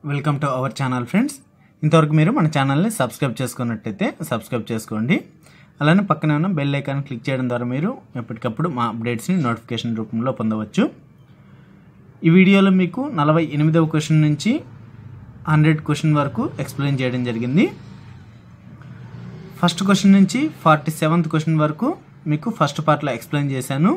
welcome to our channel friends ఇంతవరకు మీరు మన ఛానల్ని సబ్స్క్రైబ్ చేసుకున్నట్టయితే సబ్స్క్రైబ్ చేసుకోండి అలానే పక్కనే ఉన్న బెల్ ఐకాన్ క్లిక్ చేయడం ద్వారా మీరు ఎప్పటికప్పుడు మా అప్డేట్స్ని నోటిఫికేషన్ రూపంలో పొందవచ్చు ఈ వీడియోలో మీకు నలభై ఎనిమిదవ క్వశ్చన్ నుంచి హండ్రెడ్ క్వశ్చన్ వరకు ఎక్స్ప్లెయిన్ చేయడం జరిగింది ఫస్ట్ క్వశ్చన్ నుంచి ఫార్టీ సెవెంత్ క్వశ్చన్ వరకు మీకు ఫస్ట్ పార్ట్లో ఎక్స్ప్లెయిన్ చేశాను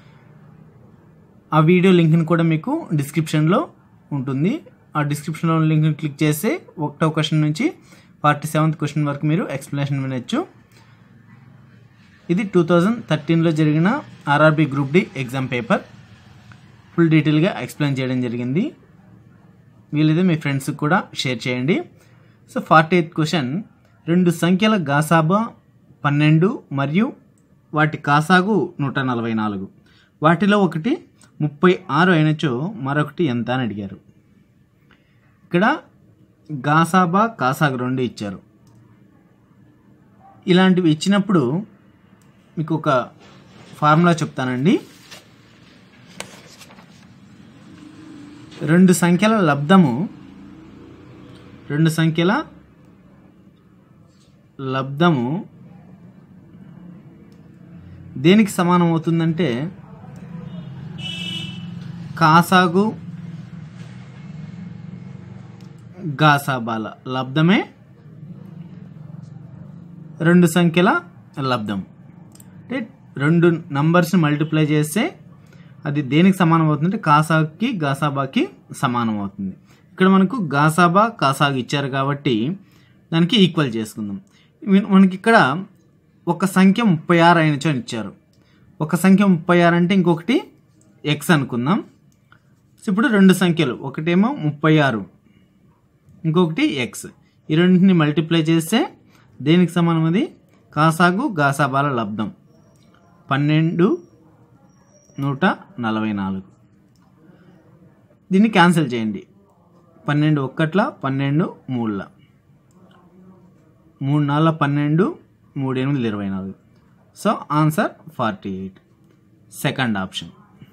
ఆ వీడియో లింక్ని కూడా మీకు డిస్క్రిప్షన్లో ఉంటుంది ఆ డిస్క్రిప్షన్లో లింక్ని క్లిక్ చేసి ఒకటో క్వశ్చన్ నుంచి ఫార్టీ సెవెంత్ క్వశ్చన్ వరకు మీరు ఎక్స్ప్లెనేషన్ వినొచ్చు ఇది టూ థౌజండ్ థర్టీన్లో జరిగిన RRB group D exam paper full డీటెయిల్గా ఎక్స్ప్లెయిన్ చేయడం జరిగింది వీలైతే మీ ఫ్రెండ్స్కి కూడా షేర్ చేయండి సో ఫార్టీ ఎయిత్ క్వశ్చన్ రెండు సంఖ్యల గాసాబా పన్నెండు మరియు వాటి కాసాగు నూట నలభై నాలుగు వాటిలో ఒకటి ముప్పై ఆరు అయినచో మరొకటి ఎంత అని అడిగారు ఇక్కడ గాసాబా కాసాగు రెండు ఇచ్చారు ఇలాంటివి ఇచ్చినప్పుడు మీకు ఒక ఫార్ములా చెప్తానండి రెండు సంఖ్యల లబ్ధము రెండు సంఖ్యల లబ్ధము దేనికి సమానం అవుతుందంటే కాసాగు గాసాబాల లబ్ధమే రెండు సంఖ్యల లబ్ధం అంటే రెండు నంబర్స్ని మల్టిప్లై చేస్తే అది దేనికి సమానం అవుతుందంటే కాసాకి గాసాబాకి సమానం అవుతుంది ఇక్కడ మనకు గాసాబా కాసాగు ఇచ్చారు కాబట్టి దానికి ఈక్వల్ చేసుకుందాం ఇవి- మనకి ఇక్కడ ఒక సంఖ్య ముప్పై ఆరు అయినచో అని ఇచ్చారు ఒక సంఖ్య ముప్పై ఆరు అంటే ఇంకొకటి ఎక్స్ అనుకుందాం సో ఇప్పుడు రెండు సంఖ్యలు ఒకటేమో ముప్పై ఆరు ఇంకొకటి ఎక్స్ ఈ రెండింటిని మల్టిప్లై చేస్తే దేనికి సమానం అది కాసాగు గాసాబాల లబ్ధం పన్నెండు నూట నలభై నాలుగు దీన్ని క్యాన్సిల్ చేయండి పన్నెండు ఒక్కట్ల పన్నెండు మూడుల మూడు నాలుగు పన్నెండు మూడు ఎనిమిది ఇరవై నాలుగు so answer forty eight second option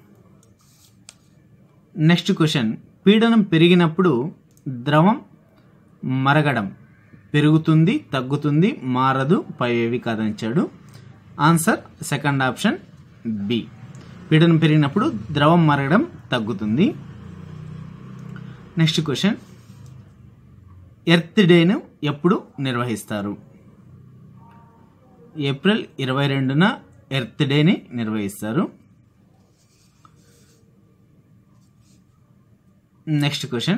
next question పీడనం పెరిగినప్పుడు ద్రవం మరగడం పెరుగుతుంది తగ్గుతుంది మారదు పైవేవి కాదని ఇచ్చాడు ఆన్సర్ సెకండ్ ఆప్షన్ బి పీడనం పెరిగినప్పుడు ద్రవం మరగడం తగ్గుతుంది నెక్స్ట్ క్వశ్చన్ ఎర్త్ డేను ఎప్పుడు నిర్వహిస్తారు ఏప్రిల్ ఇరవై రెండున ఎర్త్ డేని నిర్వహిస్తారు నెక్స్ట్ క్వశ్చన్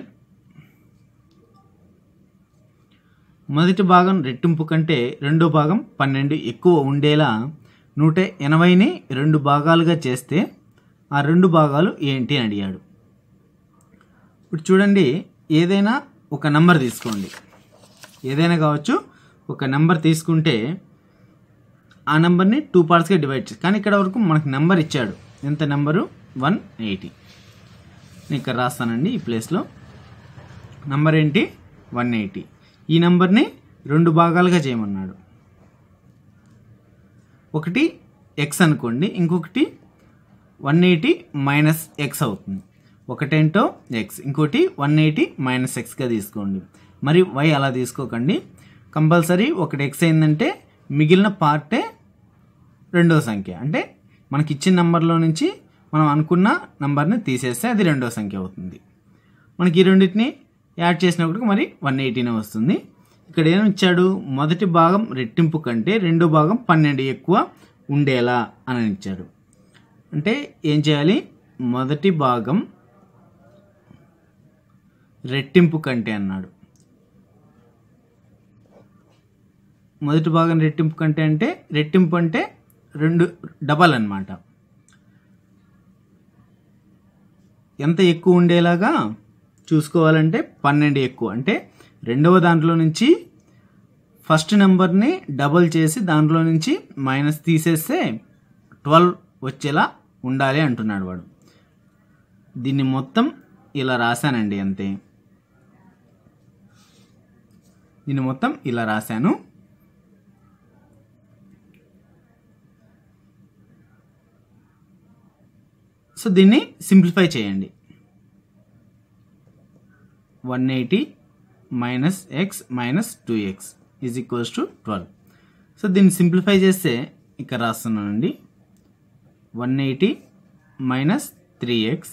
మొదటి భాగం రెట్టింపు కంటే రెండో భాగం పన్నెండు ఎక్కువ ఉండేలా నూట ఎనభైని రెండు భాగాలుగా చేస్తే ఆ రెండు భాగాలు ఏంటి అని అడిగాడు ఇప్పుడు చూడండి ఏదైనా ఒక నెంబర్ తీసుకోండి ఏదైనా కావచ్చు ఒక నెంబర్ తీసుకుంటే ఆ నెంబర్ని టూ పార్ట్స్గా డివైడ్ చేసి కానీ ఇక్కడ వరకు మనకు నెంబర్ ఇచ్చాడు ఎంత నెంబరు వన్ ఎయిటీ నేను ఇక్కడ రాస్తానండి ఈ ప్లేస్లో నంబర్ ఏంటి వన్ ఎయిటీ ఈ నెంబర్ని రెండు భాగాలుగా చేయమన్నాడు ఒకటి ఎక్స్ అనుకోండి ఇంకొకటి వన్ ఎయిటీ మైనస్ ఎక్స్ అవుతుంది ఒకటేంటో ఎక్స్ ఇంకోటి వన్ ఎయిటీ మైనస్ ఎక్స్గా తీసుకోండి మరి వై అలా తీసుకోకండి కంపల్సరీ ఒకటి ఎక్స్ అయిందంటే మిగిలిన పార్టే రెండో సంఖ్య అంటే మనకి ఇచ్చిన నెంబర్లో నుంచి మనం అనుకున్న నెంబర్ని తీసేస్తే అది రెండో సంఖ్య అవుతుంది మనకి ఈ రెండింటిని యాడ్ చేసినప్పటికి మరి వన్ ఎయిటీనే వస్తుంది ఇక్కడ ఏమి ఇచ్చాడు మొదటి భాగం రెట్టింపు కంటే రెండో భాగం పన్నెండు ఎక్కువ ఉండేలా అని ఇచ్చాడు అంటే ఏం చేయాలి మొదటి భాగం రెట్టింపు కంటే అన్నాడు మొదటి భాగం రెట్టింపు కంటే అంటే రెట్టింపు అంటే రెండు డబల్ అన్నమాట ఎంత ఎక్కువ ఉండేలాగా చూసుకోవాలంటే పన్నెండు ఎక్కువ అంటే రెండవ దాంట్లో నుంచి ఫస్ట్ నెంబర్ని డబల్ చేసి దాంట్లో నుంచి మైనస్ తీసేస్తే ట్వెల్వ్ వచ్చేలా ఉండాలి అంటున్నాడు వాడు దీన్ని మొత్తం ఇలా రాశానండి అంతే దీన్ని మొత్తం ఇలా రాశాను సో దీన్ని సింప్లిఫై చేయండి one eighty minus X minus two X is equals to twelve so దీన్ని సింప్లిఫై చేస్తే ఇక్కడ రాస్తున్నానండి one eighty minus three X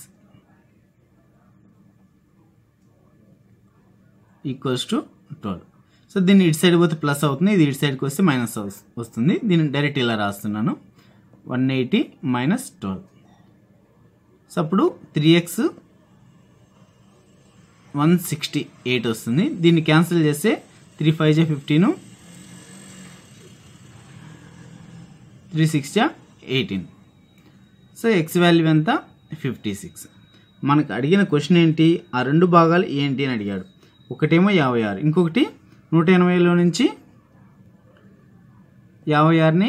equals to twelve so దీన్ని ఇటు సైడ్ పోతే ప్లస్ అవుతుంది ఇది ఇటు సైడ్కి వస్తే మైనస్ వస్తుంది దీన్ని డైరెక్ట్ ఇలా రాస్తున్నాను one eighty minus twelve so అప్పుడు three x one sixty eight వస్తుంది దీన్ని క్యాన్సిల్ చేస్తే త్రీ ఫైవ్ జా ఫిఫ్టీను త్రీ సిక్స్ జా ఎయిటీన్ సో ఎక్స్ వాల్యూ ఎంత ఫిఫ్టీ సిక్స్ మనకు అడిగిన క్వశ్చన్ ఏంటి ఆ రెండు భాగాలు ఏంటి అని అడిగాడు ఒకటేమో యాభై ఆరు ఇంకొకటి నూట ఎనభైలో నుంచి యాభై ఆరుని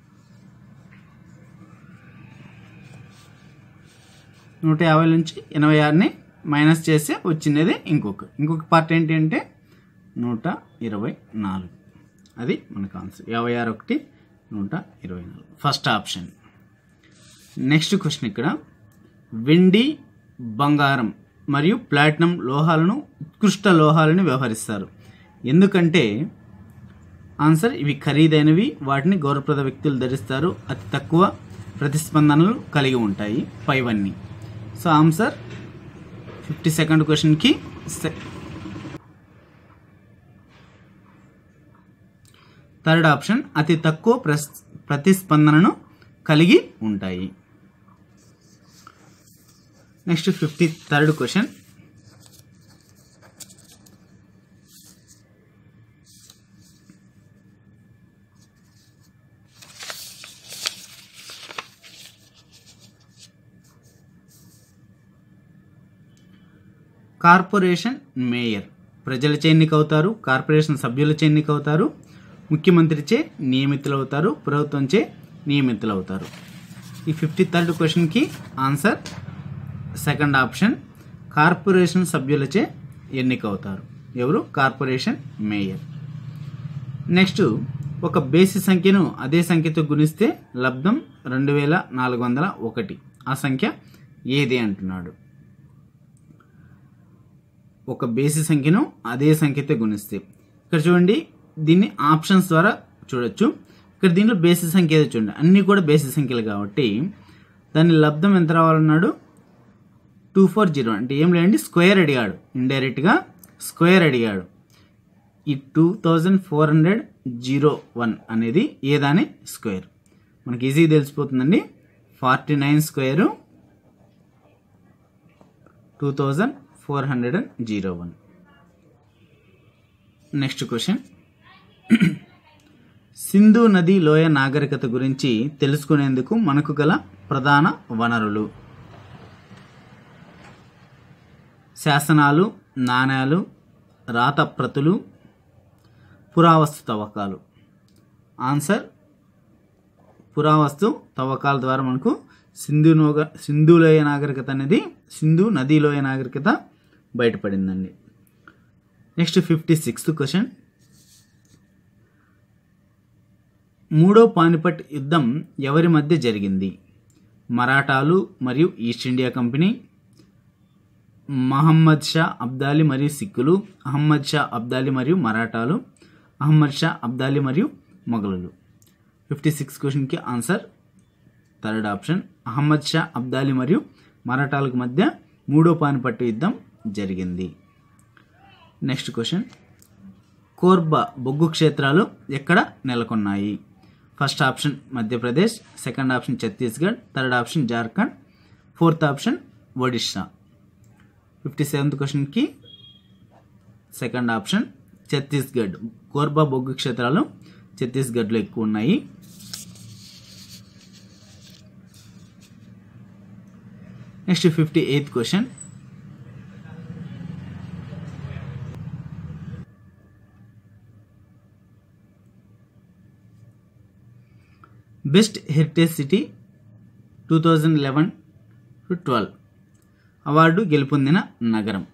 నూట యాభై నుంచి ఎనభై ఆరుని మైనస్ చేస్తే వచ్చినది ఇంకొక ఇంకొక పార్ట్ ఏంటి అంటే నూట ఇరవై నాలుగు అది మనకు ఆన్సర్ యాభై ఆరు ఒకటి నూట ఇరవై నాలుగు ఫస్ట్ ఆప్షన్ నెక్స్ట్ క్వశ్చన్ ఇక్కడ వెండి బంగారం మరియు ప్లాటినం లోహాలను ఉత్కృష్ట లోహాలను వ్యవహరిస్తారు ఎందుకంటే ఆన్సర్ ఇవి ఖరీదైనవి వాటిని గౌరవప్రద వ్యక్తులు ధరిస్తారు అతి తక్కువ ప్రతిస్పందనలు కలిగి ఉంటాయి పైవన్నీ సో ఆన్సర్ ఫిఫ్టీ సెకండ్ క్వశ్చన్కి థర్డ్ ఆప్షన్ అతి తక్కువ ప్రస్ ప్రతిస్పందనను కలిగి ఉంటాయి next fifty third question corporation mayor ప్రజలచే ఎన్నికవుతారు కార్పొరేషన్ సభ్యులచే ఎన్నికవుతారు ముఖ్యమంత్రిచే నియమితులవుతారు ప్రభుత్వంచే నియమితులవుతారు ఈ ఫిఫ్టీ థర్డ్ క్వశ్చన్కి ఆన్సర్ సెకండ్ ఆప్షన్ కార్పొరేషన్ సభ్యులచే ఎన్నికవుతారు ఎవరు కార్పొరేషన్ మేయర్ నెక్స్ట్ ఒక బేసి సంఖ్యను అదే సంఖ్యతో గుణిస్తే లబ్ధం రెండు వేల నాలుగు వందల ఒకటి ఆ సంఖ్య ఏది అంటున్నాడు ఒక బేసి సంఖ్యను అదే సంఖ్యతో గుణిస్తే ఇక్కడ చూడండి దీన్ని ఆప్షన్స్ ద్వారా చూడొచ్చు ఇక్కడ దీనిలో బేసి సంఖ్య ఏదో చూడండి అన్నీ కూడా బేసి సంఖ్యలు కాబట్టి దాని లబ్ధం ఎంత రావాలన్నాడు టూ ఫోర్ జీరో అంటే ఏం లేదండి స్క్వేర్ అడిగాడు ఇండైరెక్ట్గా స్క్వేర్ అడిగాడు ఈ two thousand four hundred zero one అనేది ఏదాని స్క్వేర్ మనకి ఈజీగా తెలిసిపోతుందండి forty nine square two thousand four hundred and zero one next question Sindhu నది లోయ నాగరికత గురించి తెలుసుకునేందుకు మనకు గల ప్రధాన వనరులు శాసనాలు నాణ్యాలు రాత ప్రతులు పురావస్తు తవ్వకాలు ఆన్సర్ పురావస్తు తవ్వకాల ద్వారా మనకు సింధు నోగ సింధులోయ నాగరికత అనేది సింధు నదీలోయ నాగరికత బయటపడిందండి నెక్స్ట్ ఫిఫ్టీ సిక్స్త్ క్వశ్చన్ మూడో పానిపట్ యుద్ధం ఎవరి మధ్య జరిగింది మరాఠాలు మరియు East India company Mohammad Shah Abdali మరియు సిక్కులు అహ్మద్ షా అబ్దాలి మరియు మరాఠాలు అహ్మద్ షా అబ్దాలి మరియు మొఘలులు ఫిఫ్టీ సిక్స్ క్వశ్చన్కి answer third option Ahmad Shah Abdali మరియు మరాఠాలకు మధ్య మూడో పానిపట్టు యుద్ధం జరిగింది నెక్స్ట్ క్వశ్చన్ కోర్బా బొగ్గు క్షేత్రాలు ఎక్కడ నెలకొన్నాయి first option Madhya Pradesh second option Chhattisgarh third option Jharkhand fourth option Odisha fifty seventh క్వశ్చన్కి సెకండ్ ఆప్షన్ ఛత్తీస్గఢ్ కోర్బా బొగ్గు క్షేత్రాలు ఛత్తీస్గఢ్లో ఎక్కువ ఉన్నాయి next fifty eighth question best heritage city two thousand eleven to twelve award గెలుపొందిన నగరం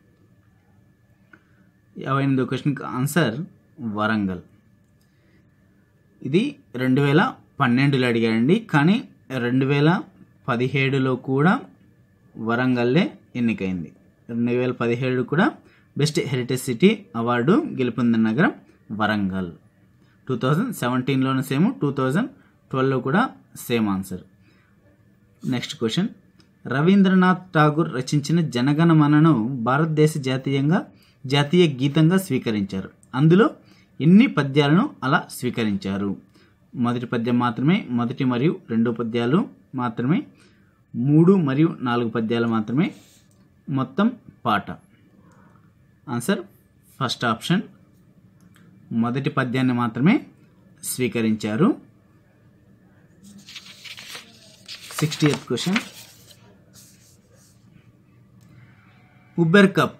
యాభై ఎనిమిదో క్వశ్చన్కి ఆన్సర్ వరంగల్ ఇది రెండు వేల పన్నెండులో అడిగాడండి కానీ రెండు వేల పదిహేడులో కూడా వరంగల్లే ఎన్నికైంది రెండు వేల పదిహేడు కూడా బెస్ట్ హెరిటేజ్ సిటీ అవార్డు గెలుపొందిన నగరం వరంగల్ టూ థౌజండ్ సెవెంటీన్లోనే సేమ్ టూ థౌజండ్ ట్వెల్వ్లో కూడా same answer next question Rabindranath Tagore రచించిన జనగణమనను భారతదేశ జాతీయంగా జాతీయ గీతంగా స్వీకరించారు అందులో ఎన్ని పద్యాలను అలా స్వీకరించారు మొదటి పద్యం మాత్రమే మొదటి మరియు రెండో పద్యాలు మాత్రమే మూడు మరియు నాలుగు పద్యాలు మాత్రమే మొత్తం పాట ఆన్సర్ ఫస్ట్ ఆప్షన్ మొదటి పద్యాన్ని మాత్రమే స్వీకరించారు sixty eighth question Uber cup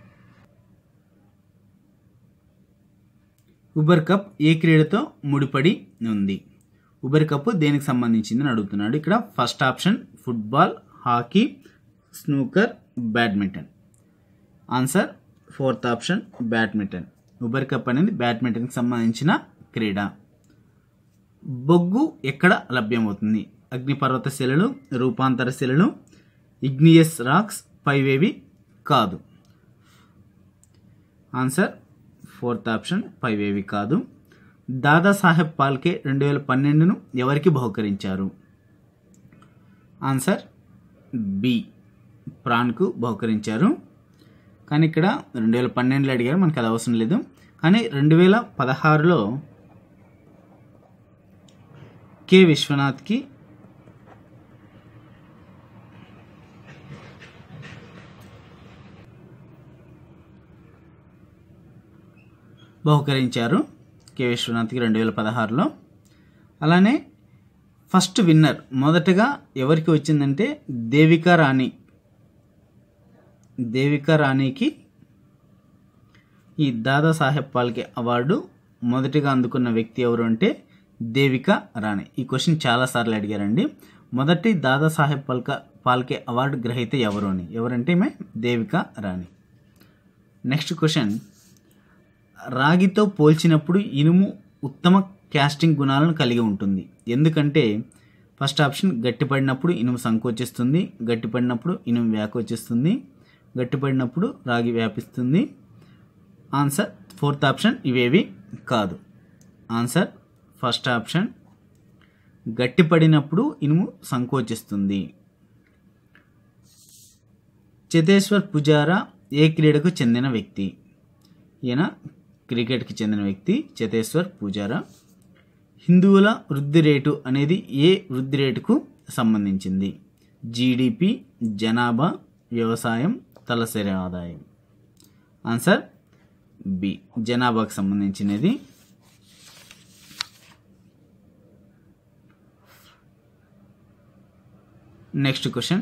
Uber cup ఏ క్రీడతో ముడిపడి ఉంది ఉబెర్ కప్ దేనికి సంబంధించింది అని అడుగుతున్నాడు ఇక్కడ first option football hockey snooker badminton answer fourth option badminton Uber cup అనేది బ్యాడ్మింటన్కి సంబంధించిన క్రీడ బొగ్గు ఎక్కడ లభ్యమవుతుంది అగ్నిపర్వత శిలలు రూపాంతర శిలలు ఇగ్నియస్ రాక్స్ పైవేవి కాదు ఆన్సర్ ఫోర్త్ ఆప్షన్ పైవేవి కాదు దాదాసాహెబ్ పాల్కే రెండు వేల పన్నెండును ఎవరికి బహుకరించారు ఆన్సర్ బి ప్రాన్కు బహుకరించారు కానీ ఇక్కడ రెండు వేల పన్నెండులో అడిగారు మనకి అది అవసరం లేదు కానీ రెండు వేల పదహారులో కె విశ్వనాథ్కి బహుకరించారు కె విశ్వనాథ్కి రెండు వేల పదహారులో అలానే ఫస్ట్ విన్నర్ మొదటగా ఎవరికి వచ్చిందంటే దేవికా రాణి దేవికా రాణికి ఈ దాదాసాహెబ్ పాల్కే అవార్డు మొదటిగా అందుకున్న వ్యక్తి ఎవరు అంటే దేవిక రాణి ఈ క్వశ్చన్ చాలాసార్లు అడిగారండి మొదటి దాదాసాహెబ్ పాల్క పాల్కే అవార్డు గ్రహీత ఎవరు అని ఎవరంటే ఈమె దేవిక రాణి నెక్స్ట్ క్వశ్చన్ రాగితో పోల్చినప్పుడు ఇనుము ఉత్తమ క్యాస్టింగ్ గుణాలను కలిగి ఉంటుంది ఎందుకంటే ఫస్ట్ ఆప్షన్ గట్టిపడినప్పుడు ఇనుము సంకోచిస్తుంది గట్టిపడినప్పుడు ఇనుము వ్యాకోచిస్తుంది గట్టిపడినప్పుడు రాగి వ్యాపిస్తుంది ఆన్సర్ ఫోర్త్ ఆప్షన్ ఇవేవి కాదు ఆన్సర్ ఫస్ట్ ఆప్షన్ గట్టిపడినప్పుడు ఇనుము సంకోచిస్తుంది చేతేశ్వర్ పుజారా ఏ క్రీడకు చెందిన వ్యక్తి ఈయన క్రికెట్కి చెందిన వ్యక్తి చేతేశ్వర్ పూజారా హిందువుల వృద్ధి రేటు అనేది ఏ వృద్ధి రేటుకు సంబంధించింది జీడిపి జనాభా వ్యవసాయం తలసరి ఆదాయం ఆన్సర్ బి జనాభాకు సంబంధించినది నెక్స్ట్ క్వశ్చన్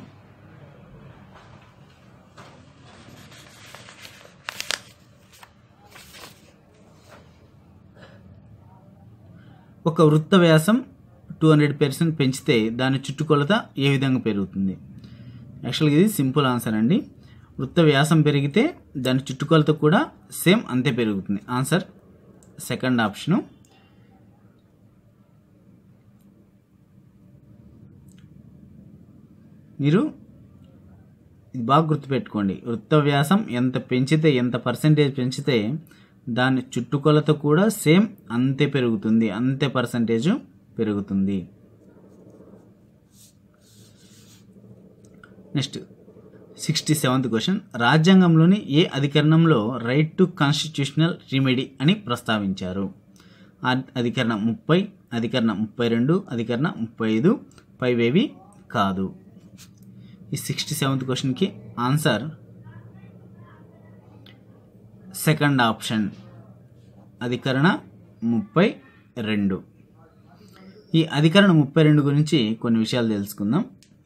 ఒక వృత్త వ్యాసం టూ హండ్రెడ్ పర్సెంట్ పెంచితే దాని చుట్టుకొలత ఏ విధంగా పెరుగుతుంది యాక్చువల్గా ఇది సింపుల్ ఆన్సర్ అండి వృత్త వ్యాసం పెరిగితే దాని చుట్టుకొలత కూడా సేమ్ అంతే పెరుగుతుంది ఆన్సర్ సెకండ్ ఆప్షను మీరు ఇది బాగా గుర్తుపెట్టుకోండి వృత్త వ్యాసం ఎంత పెంచితే ఎంత పర్సంటేజ్ పెంచితే దాని చుట్టుకొలత కూడా సేమ్ అంతే పెరుగుతుంది అంతే పర్సంటేజ్ పెరుగుతుంది నెక్స్ట్ సిక్స్టీ సెవెంత్ క్వశ్చన్ రాజ్యాంగంలోని ఏ అధికరణంలో రైట్ టు కాన్స్టిట్యూషనల్ రెమెడీ అని ప్రస్తావించారు ఆ అధికరణం ముప్పై అధికరణం ముప్పై రెండు అధికరణం ముప్పై ఐదు పైవేవి కాదు ఈ సిక్స్టీ సెవెంత్ క్వశ్చన్కి ఆన్సర్ సెకండ్ ఆప్షన్ అధికరణ ముప్పై రెండు ఈ అధికరణ ముప్పై రెండు గురించి కొన్ని విషయాలు తెలుసుకుందాం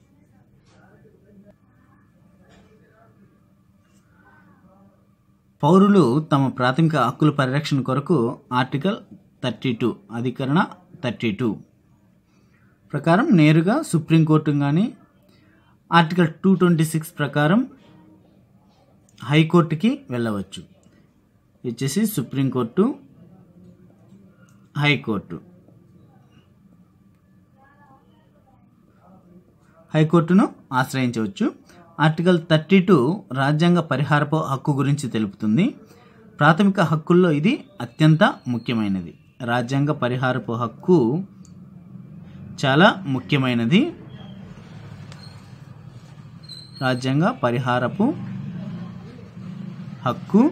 పౌరులు తమ ప్రాథమిక హక్కుల పరిరక్షణ కొరకు ఆర్టికల్ థర్టీ టూ అధికరణ థర్టీ టూ ప్రకారం నేరుగా సుప్రీంకోర్టు కానీ ఆర్టికల్ టూ ట్వంటీ సిక్స్ ప్రకారం హైకోర్టుకి వెళ్ళవచ్చు వచ్చేసి సుప్రీంకోర్టు హైకోర్టు హైకోర్టును ఆశ్రయించవచ్చు ఆర్టికల్ థర్టీ టూ రాజ్యాంగ పరిహారపు హక్కు గురించి తెలుపుతుంది ప్రాథమిక హక్కుల్లో ఇది అత్యంత ముఖ్యమైనది రాజ్యాంగ పరిహారపు హక్కు చాలా ముఖ్యమైనది రాజ్యాంగ పరిహారపు హక్కు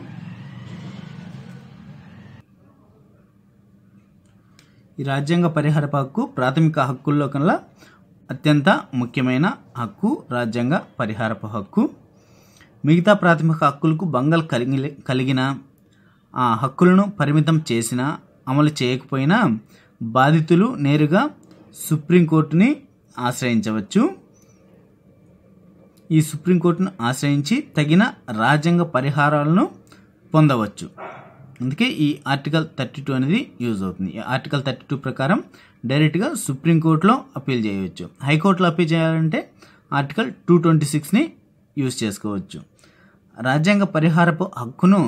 ఈ రాజ్యాంగ పరిహారపు హక్కు ప్రాథమిక హక్కుల్లో కల్లా అత్యంత ముఖ్యమైన హక్కు రాజ్యాంగ పరిహారపు హక్కు మిగతా ప్రాథమిక హక్కులకు భంగం కలిగి కలిగిన ఆ హక్కులను పరిమితం చేసినా అమలు చేయకపోయినా బాధితులు నేరుగా సుప్రీంకోర్టుని ఆశ్రయించవచ్చు ఈ సుప్రీంకోర్టును ఆశ్రయించి తగిన రాజ్యాంగ పరిహారాలను పొందవచ్చు అందుకే ఈ ఆర్టికల్ థర్టీ టూ అనేది యూజ్ అవుతుంది ఈ ఆర్టికల్ థర్టీ టూ ప్రకారం డైరెక్ట్గా సుప్రీంకోర్టులో అప్పీల్ చేయవచ్చు హైకోర్టులో అప్పీల్ చేయాలంటే ఆర్టికల్ టూ ట్వంటీ సిక్స్ని యూజ్ చేసుకోవచ్చు రాజ్యాంగ పరిహారపు హక్కును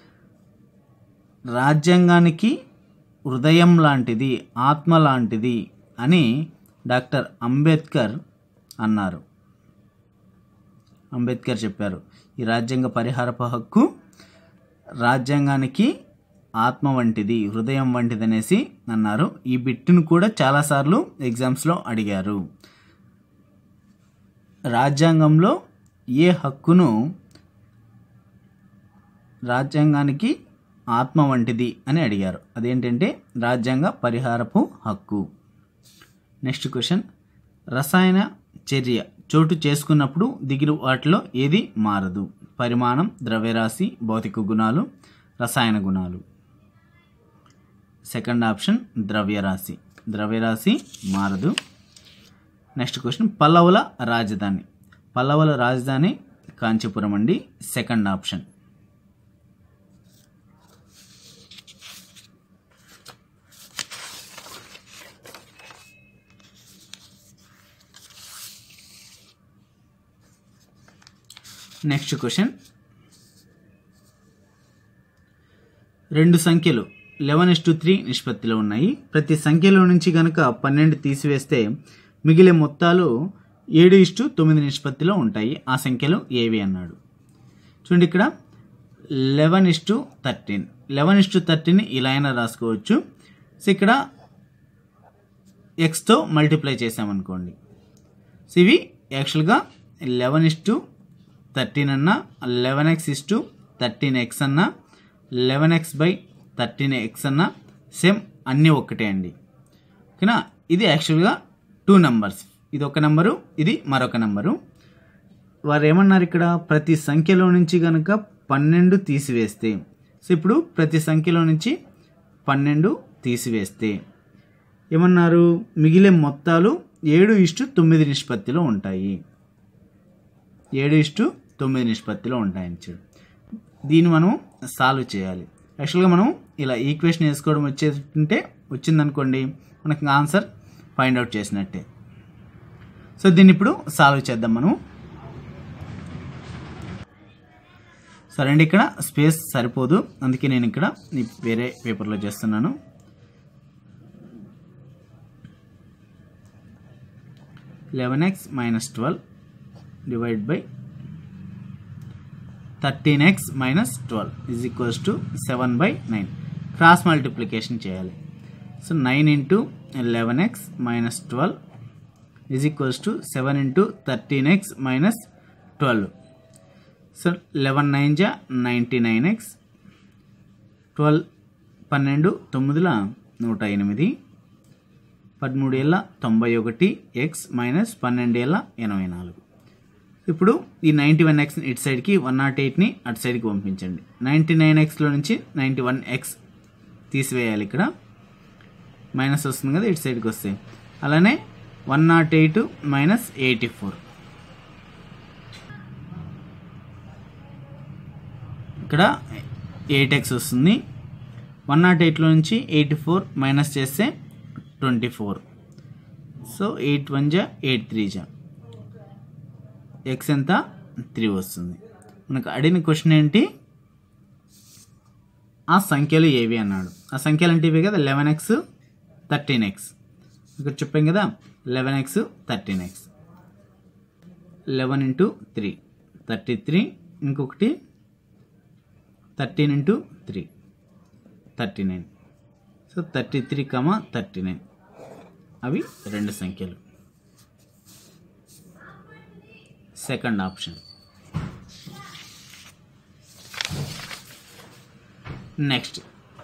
రాజ్యాంగానికి హృదయం లాంటిది ఆత్మ లాంటిది అని డాక్టర్ అంబేద్కర్ అన్నారు అంబేద్కర్ చెప్పారు ఈ రాజ్యాంగ పరిహారపు హక్కు రాజ్యాంగానికి ఆత్మ వంటిది హృదయం వంటిది అనేసి అన్నారు ఈ బిట్టును కూడా చాలాసార్లు ఎగ్జామ్స్లో అడిగారు రాజ్యాంగంలో ఏ హక్కును రాజ్యాంగానికి ఆత్మ వంటిది అని అడిగారు అదేంటంటే రాజ్యాంగ పరిహారపు హక్కు నెక్స్ట్ క్వశ్చన్ రసాయన చర్య చోటు చేసుకున్నప్పుడు దిగిన వాటిలో ఏది మారదు పరిమాణం ద్రవ్యరాశి భౌతిక గుణాలు రసాయన గుణాలు సెకండ్ ఆప్షన్ ద్రవ్యరాశి ద్రవ్యరాశి మారదు నెక్స్ట్ క్వశ్చన్ పల్లవుల రాజధాని పల్లవుల రాజధాని కాంచీపురం అండి సెకండ్ ఆప్షన్ నెక్స్ట్ క్వశ్చన్ రెండు సంఖ్యలు లెవెన్ ఇస్ టు త్రీ నిష్పత్తిలో ఉన్నాయి ప్రతి సంఖ్యలో నుంచి కనుక పన్నెండు తీసివేస్తే మిగిలే మొత్తాలు ఏడు ఇస్టు తొమ్మిది నిష్పత్తిలో ఉంటాయి ఆ సంఖ్యలు ఏవి అన్నాడు చూడండి ఇక్కడ eleven is to thirteen eleven is to thirteen ఇలా అయినా రాసుకోవచ్చు సో ఇక్కడ ఎక్స్తో మల్టిప్లై చేసామనుకోండి సో ఇవి యాక్చువల్గా లెవెన్ ఇస్ టు థర్టీన్ అన్న eleven x is to thirteen x అన్న eleven x by thirteen x అన్న సేమ్ అన్నీ ఒక్కటే అండి ఓకేనా ఇది యాక్చువల్గా టూ నంబర్స్ ఇది ఒక నెంబరు ఇది మరొక నెంబరు వారు ఏమన్నారు ఇక్కడ ప్రతి సంఖ్యలో నుంచి కనుక పన్నెండు తీసివేస్తే సో ఇప్పుడు ప్రతి సంఖ్యలో నుంచి పన్నెండు తీసివేస్తే ఏమన్నారు మిగిలే మొత్తాలు ఏడు ఇష్టు తొమ్మిది నిష్పత్తిలో ఉంటాయి ఏడు ఇష్టు తొమ్మిది నిష్పత్తిలో ఉంటాయని చూడు దీన్ని మనం సాల్వ్ చేయాలి యాక్చువల్గా మనం ఇలా ఈక్వేషన్ వేసుకోవడం వచ్చేటుంటే వచ్చిందనుకోండి మనకి ఆన్సర్ ఫైండ్ అవుట్ చేసినట్టే సో దీన్ని ఇప్పుడు సాల్వ్ చేద్దాం మనం సరే అండి ఇక్కడ స్పేస్ సరిపోదు అందుకే నేను ఇక్కడ ఈ వేరే పేపర్లో చేస్తున్నాను eleven x minus twelve divide by thirteen x minus twelve is equals to seven by nine cross multiplication చేయాలి so nine into eleven x minus twelve is equals to seven into thirteen x minus twelve so eleven nine జా ninety nine x twelve పన్నెండు తొమ్మిదిల నూట ఎనిమిది పదమూడు ఏళ్ళ తొంభై ఒకటి ఎక్స్ మైనస్ పన్నెండు ఏళ్ళ ఎనభై నాలుగు ఇప్పుడు ఈ నైంటీ వన్ ఎక్స్ ఇటు సైడ్కి వన్ నాట్ ఎయిట్ని అటు సైడ్కి పంపించండి నైంటీ నైన్ ఎక్స్లో నుంచి నైంటీ వన్ ఎక్స్ తీసివేయాలి ఇక్కడ మైనస్ వస్తుంది కదా ఇటు సైడ్కి వస్తాయి అలానే one not eight minus eighty four ఇక్కడ ఎయిట్ ఎక్స్ వస్తుంది వన్ నాట్ ఎయిట్లో నుంచి ఎయిటీ ఫోర్ మైనస్ చేస్తే twenty four so eight one జా ఎయిట్ త్రీ జా ఎక్స్ ఎంత త్రీ వస్తుంది మనకు అడిగిన క్వశ్చన్ ఏంటి ఆ సంఖ్యలు ఏవి అన్నాడు ఆ సంఖ్యలు అంటే ఇవే కదా లెవెన్ ఎక్స్ థర్టీన్ ఎక్స్ ఇక్కడ చెప్పాం కదా eleven x thirteen x eleven into three thirty three ఇంకొకటి thirteen into three thirty nine so thirty three comma thirty nine అవి రెండు సంఖ్యలు సెకండ్ ఆప్షన్ నెక్స్ట్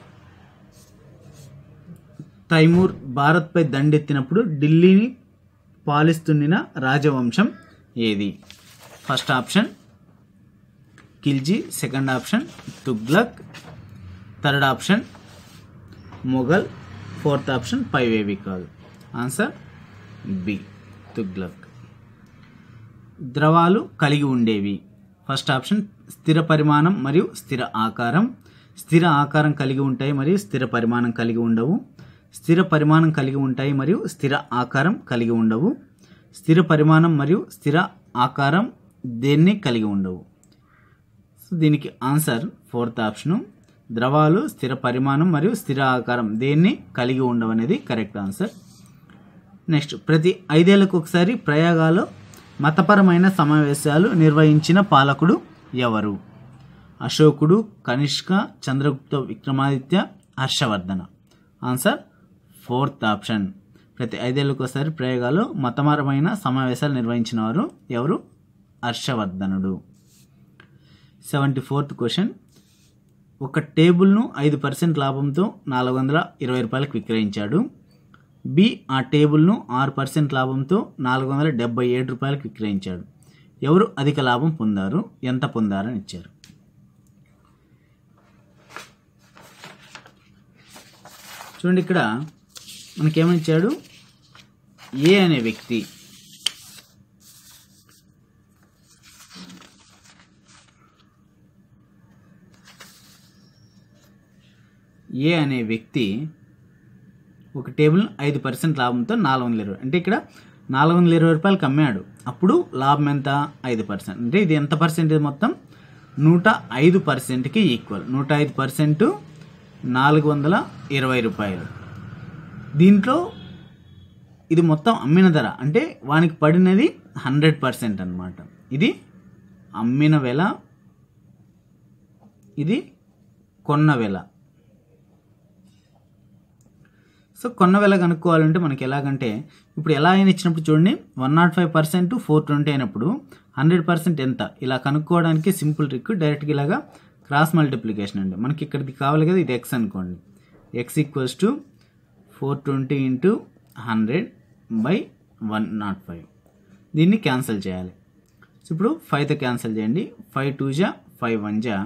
తైమూర్ భారత్పై దండెత్తినప్పుడు ఢిల్లీని పాలిస్తున్న రాజవంశం ఏది first option Khilji second option Tughlaq third option Mughal fourth option పైవేవి కాదు ఆన్సర్ బి తుగ్లక్ ద్రవాలు కలిగి ఉండేవి ఫస్ట్ ఆప్షన్ స్థిర పరిమాణం మరియు స్థిర ఆకారం స్థిర ఆకారం కలిగి ఉంటాయి మరియు స్థిర పరిమాణం కలిగి ఉండవు స్థిర పరిమాణం కలిగి ఉంటాయి మరియు స్థిర ఆకారం కలిగి ఉండవు స్థిర పరిమాణం మరియు స్థిర ఆకారం దేన్ని కలిగి ఉండవు సో దీనికి ఆన్సర్ ఫోర్త్ ఆప్షను ద్రవాలు స్థిర పరిమాణం మరియు స్థిర ఆకారం దేన్ని కలిగి ఉండవు అనేది కరెక్ట్ ఆన్సర్ నెక్స్ట్ ప్రతి ఐదేళ్లకు ఒకసారి ప్రయాగాలో మతపరమైన సమావేశాలు నిర్వహించిన పాలకుడు ఎవరు అశోకుడు Kanishka Chandragupta Vikramaditya Harshavardhana answer fourth option ప్రతి ఐదేళ్లకు ఒకసారి ప్రయోగాలు మతపరమైన సమావేశాలు నిర్వహించిన వారు ఎవరు హర్షవర్ధనుడు సెవెంటీ ఫోర్త్ క్వశ్చన్ ఒక టేబుల్ను ఐదు పర్సెంట్ లాభంతో నాలుగు వందల ఇరవై రూపాయలకు విక్రయించాడు బి ఆ టేబుల్ను ఆరు పర్సెంట్ లాభంతో నాలుగు వందల డెబ్బై ఏడు రూపాయలకు విక్రయించాడు ఎవరు అధిక లాభం పొందారు ఎంత పొందారని ఇచ్చారు చూడండి ఇక్కడ మనకేమని ఇచ్చాడు ఏ అనే వ్యక్తి ఏ అనే వ్యక్తి ఒక టేబుల్ ఐదు పర్సెంట్ లాభంతో నాలుగు వందల ఇరవై అంటే ఇక్కడ నాలుగు వందల ఇరవై రూపాయలకి అమ్మాడు అప్పుడు లాభం ఎంత ఐదు పర్సెంట్ అంటే ఇది ఎంత పర్సెంటేజ్ మొత్తం నూట ఐదు పర్సెంట్కి ఈక్వల్ నూట ఐదు పర్సెంట్ నాలుగు వందల ఇరవై రూపాయలు దీంట్లో ఇది మొత్తం అమ్మిన ధర అంటే వానికి పడినది హండ్రెడ్ పర్సెంట్ అనమాట ఇది అమ్మిన వెల ఇది కొన్న వెల సో కొన్న వెల కనుక్కోవాలంటే మనకి ఎలాగంటే ఇప్పుడు ఎలా అయినా ఇచ్చినప్పుడు చూడండి one not five percent four twenty అయినప్పుడు హండ్రెడ్ పర్సెంట్ ఎంత ఇలా కనుక్కోవడానికి సింపుల్ ట్రిక్ డైరెక్ట్గా ఇలాగా క్రాస్ మల్టిప్లికేషన్ అండి మనకి ఇక్కడికి కావాలి కదా ఇది ఎక్స్ అనుకోండి x equals to four twenty into hundred by one not five దీన్ని క్యాన్సిల్ చేయాలి సో ఇప్పుడు ఫైవ్తో క్యాన్సిల్ చేయండి ఫైవ్ టూ జా ఫైవ్ వన్ జా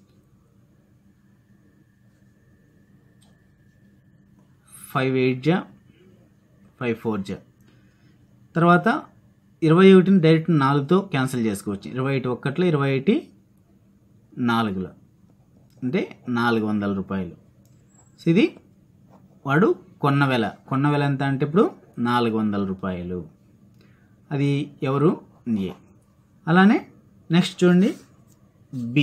ఫైవ్ ఎయిట్ జా ఫైవ్ ఫోర్ జా తర్వాత ఇరవై ఒకటిని డైరెక్ట్ నాలుగుతో క్యాన్సిల్ చేసుకోవచ్చు ఇరవై ఒకటి ఒక్కట్లో ఇరవై ఒకటి నాలుగులో అంటే నాలుగు వందల రూపాయలు సో ఇది వాడు కొన్న వెల కొన్న వెల ఎంత అంటే ఇప్పుడు నాలుగు వందల రూపాయలు అది ఎవరు ఏ అలానే నెక్స్ట్ చూడండి బి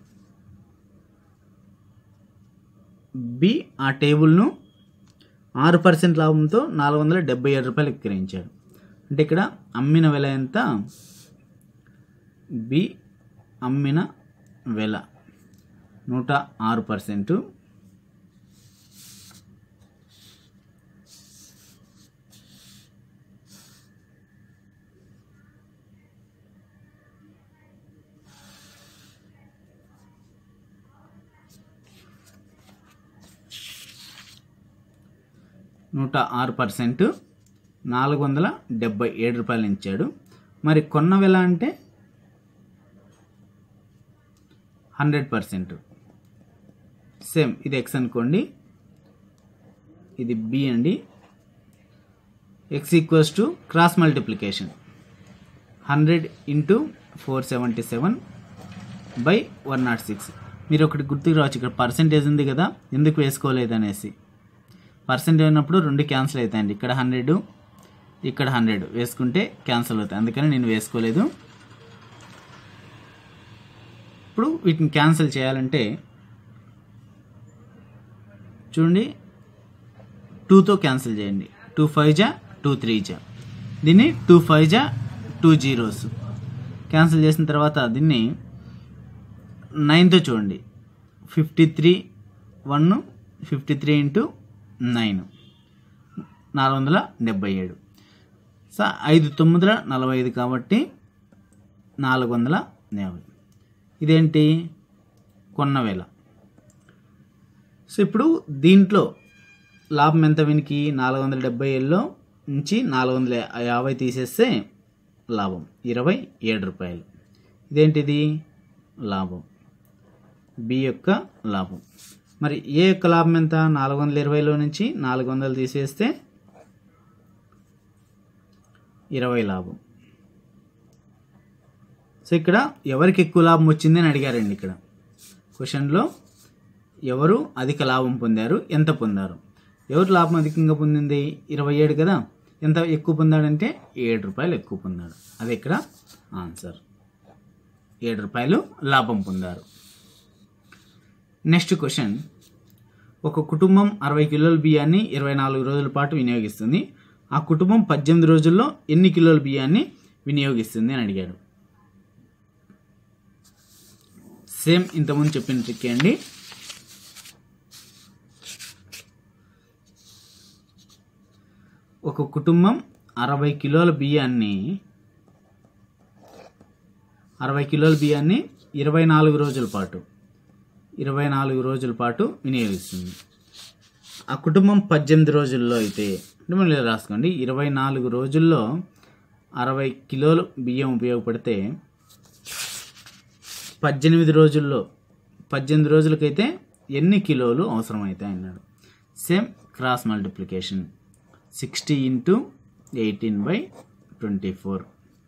బి ఆ టేబుల్ను ఆరు పర్సెంట్ లాభంతో నాలుగు వందల డెబ్బై ఏడు రూపాయలు విక్రయించాడు అంటే ఇక్కడ అమ్మిన వెల ఎంత బి అమ్మిన వెల నూట ఆరు పర్సెంటు నూట ఆరు పర్సెంట్ నాలుగు వందల డెబ్బై ఏడు రూపాయలు ఇచ్చాడు మరి కొన్న వెల అంటే హండ్రెడ్ పర్సెంట్ సేమ్ ఇది ఎక్స్ అనుకోండి ఇది బి అండి x equals to cross multiplication hundred into four seventy seven by one not six మీరు ఒకటి గుర్తుకు రావచ్చు ఇక్కడ పర్సెంటేజ్ ఉంది కదా ఎందుకు వేసుకోలేదు అనేసి పర్సెంటేజ్ ఉన్నప్పుడు రెండు క్యాన్సిల్ అవుతాయండి ఇక్కడ హండ్రెడ్ ఇక్కడ హండ్రెడ్ వేసుకుంటే క్యాన్సిల్ అవుతాయి అందుకని నేను వేసుకోలేదు ఇప్పుడు వీటిని క్యాన్సిల్ చేయాలంటే చూడండి టూతో క్యాన్సిల్ చేయండి టూ ఫైవ్ జా టూ త్రీ జా దీన్ని టూ ఫైవ్ జా టూ జీరోస్ క్యాన్సిల్ చేసిన తర్వాత దీన్ని నైన్తో చూడండి fifty three one fifty three into nine నాలుగు వందల డెబ్బై ఏడు సో ఐదు తొమ్మిదిల నలభై ఐదు కాబట్టి నాలుగు వందల యాభై ఇదేంటి కొన్న వేల సో ఇప్పుడు దీంట్లో లాభం ఎంత వీనికి నాలుగు వందల డెబ్బై ఏళ్ళలో నుంచి నాలుగు వందల యాభై తీసేస్తే లాభం ఇరవై ఏడు రూపాయలు ఇదేంటిది లాభం బి యొక్క లాభం మరి ఏ యొక్క లాభం ఎంత నాలుగు వందల ఇరవైలో నుంచి నాలుగు వందలు తీసేస్తే ఇరవై లాభం సో ఇక్కడ ఎవరికి ఎక్కువ లాభం వచ్చింది అని అడిగారండి ఇక్కడ క్వశ్చన్లో ఎవరు అధిక లాభం పొందారు ఎంత పొందారు ఎవరు లాభం అధికంగా పొందింది ఇరవై ఏడు కదా ఎంత ఎక్కువ పొందాడంటే ఏడు రూపాయలు ఎక్కువ పొందాడు అది ఇక్కడ ఆన్సర్ ఏడు రూపాయలు లాభం పొందారు నెక్స్ట్ క్వశ్చన్ ఒక కుటుంబం అరవై కిలోల బియ్యాన్ని ఇరవై నాలుగు రోజుల పాటు వినియోగిస్తుంది ఆ కుటుంబం పద్దెనిమిది రోజుల్లో ఎన్ని కిలోల బియ్యాన్ని వినియోగిస్తుంది అని అడిగాడు సేమ్ ఇంతకుముందు చెప్పిన ట్రిక్ అండి ఒక కుటుంబం అరవై కిలోల బియ్యాన్ని అరవై కిలోల బియ్యాన్ని ఇరవై నాలుగు రోజుల పాటు ఇరవై నాలుగు రోజుల పాటు వినియోగిస్తుంది ఆ కుటుంబం పద్దెనిమిది రోజుల్లో అయితే అంటే మళ్ళీ ఇలా రాసుకోండి ఇరవై నాలుగు రోజుల్లో అరవై కిలోలు బియ్యం ఉపయోగపడితే పద్దెనిమిది రోజుల్లో పద్దెనిమిది రోజులకైతే ఎన్ని కిలోలు అవసరమవుతాయి అన్నాడు same cross multiplication sixty into eighteen by twenty four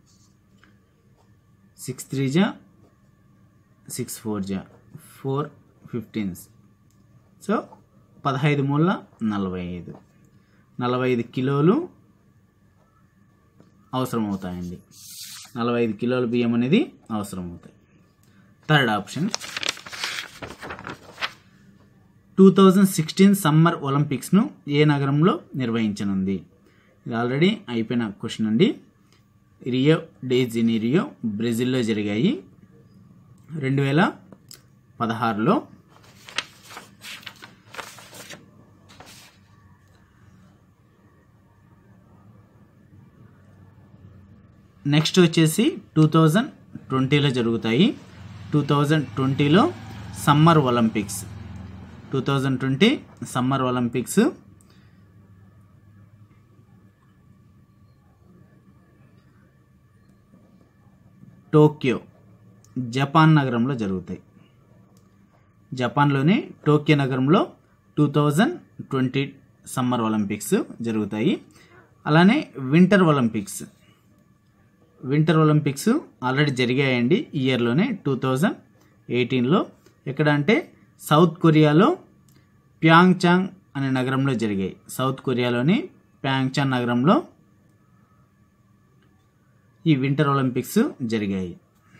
six three జా సిక్స్ ఫోర్ జా ఫోర్ ఫిఫ్టీన్స్ సో పదహైదు మూల నలభై ఐదు నలభై ఐదు కిలోలు అవసరం అవుతాయండి నలభై ఐదు కిలోల బియ్యం అనేది అవసరం అవుతాయి third option two thousand sixteen summer ఒలింపిక్స్ను ఏ నగరంలో నిర్వహించనుంది ఇది ఆల్రెడీ అయిపోయిన క్వశ్చన్ అండి రియో డే జెనీరియో బ్రెజిల్లో జరిగాయి రెండు వేల పదహారులో నెక్స్ట్ వచ్చేసి టూ థౌజండ్ ట్వంటీలో జరుగుతాయి టూ థౌజండ్ ట్వంటీలో summer Olympics two thousand twenty summer Olympics Tokyo Japan నగరంలో జరుగుతాయి జపాన్లోని టోక్యో నగరంలో two thousand twenty summer Olympics జరుగుతాయి అలానే winter Olympics winter Olympics already జరిగాయండి ఈ ఇయర్లోనే టూ థౌజండ్ ఎయిటీన్లో ఎక్కడ అంటే సౌత్ కొరియాలో ప్యాంగ్చాంగ్ అనే నగరంలో జరిగాయి సౌత్ కొరియాలోని ప్యాంగ్చాంగ్ నగరంలో ఈ వింటర్ ఒలింపిక్స్ జరిగాయి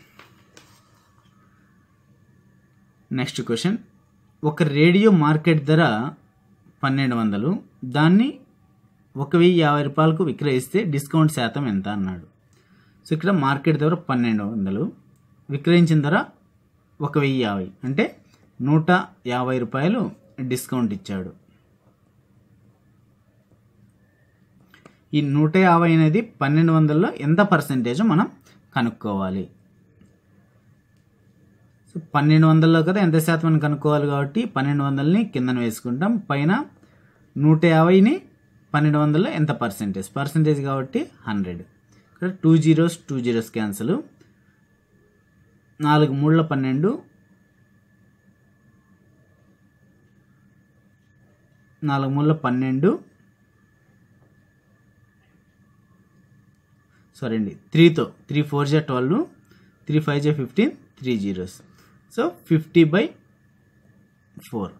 నెక్స్ట్ క్వశ్చన్ ఒక రేడియో మార్కెట్ ధర పన్నెండు వందలు దాన్ని ఒక వెయ్యి యాభై రూపాయలకు విక్రయిస్తే డిస్కౌంట్ శాతం ఎంత అన్నాడు సో ఇక్కడ మార్కెట్ ధర పన్నెండు వందలు విక్రయించిన ధర ఒక వెయ్యి యాభై అంటే నూట యాభై రూపాయలు డిస్కౌంట్ ఇచ్చాడు ఈ నూట యాభై అనేది పన్నెండు వందల్లో ఎంత పర్సెంటేజ్ మనం కనుక్కోవాలి సో పన్నెండు వందల్లో కదా ఎంత శాతం అని కనుక్కోవాలి కాబట్టి పన్నెండు వందలని కిందన వేసుకుంటాం పైన నూట యాభైని పన్నెండు వందల్లో ఎంత పర్సెంటేజ్ పర్సెంటేజ్ కాబట్టి హండ్రెడ్ ఇక్కడ two zeros two zeros cancel నాలుగు మూడుల పన్నెండు నాలుగు మూడుల పన్నెండు సారీ అండి త్రీతో త్రీ ఫోర్ జా ట్వెల్వ్ త్రీ ఫైవ్ జా fifteen three zeros so fifty by four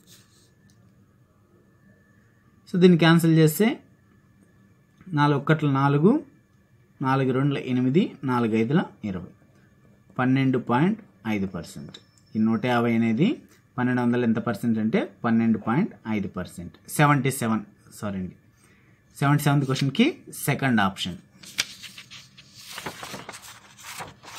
so దీన్ని క్యాన్సిల్ చేస్తే నాలుగు ఒక్కట్ల నాలుగు నాలుగు రెండుల ఎనిమిది నాలుగు ఐదుల ఇరవై పన్నెండు పాయింట్ ఐదు పర్సెంట్ ఈ నూట యాభై అనేది పన్నెండు వందలు ఎంత పర్సెంట్ అంటే పన్నెండు పాయింట్ ఐదు పర్సెంట్ సెవెంటీ సెవెన్ సారీ అండి సెవెంటీ సెవెంత్ క్వశ్చన్కి second option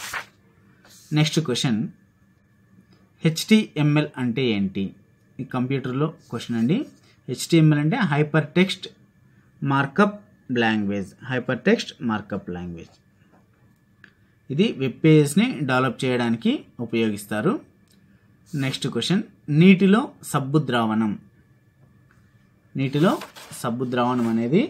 next question HTML అంటే ఏంటి ఈ కంప్యూటర్లో క్వశ్చన్ అండి హెచ్టిఎంఎల్ అంటే hyper text markup language hyper text markup language ఇది వెబ్ పేజెస్ని డెవలప్ చేయడానికి ఉపయోగిస్తారు నెక్స్ట్ క్వశ్చన్ నీటిలో సబ్బు ద్రావణం నీటిలో సబ్బు ద్రావణం అనేది